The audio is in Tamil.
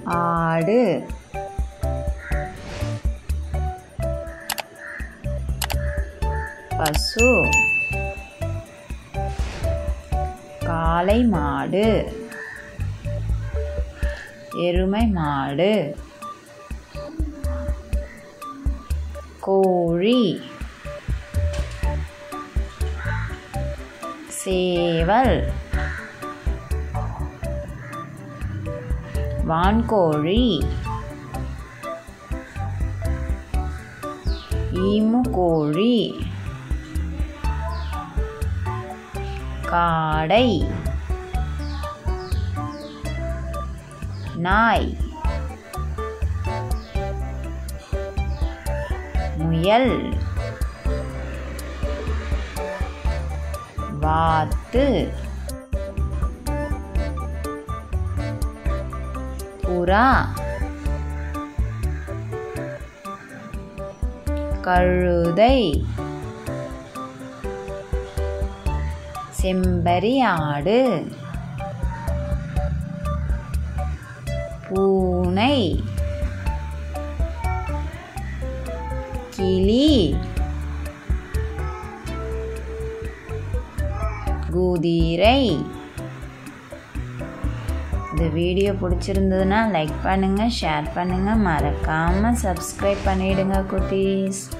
ஆடு பசு காளை மாடு எருமை மாடு கோழி சேவல் வான்கோழி ஈமு கோழி காடை நாய் முயல் வாத்து புறா கழுதை செம்பரி ஆடு பூனை கிளி குதிரை இந்த வீடியோ பிடிச்சிருந்ததுன்னா லைக் பண்ணுங்கள் ஷேர் பண்ணுங்கள் மறக்காமல் சப்ஸ்கிரைப் பண்ணிவிடுங்க குட்டீஸ்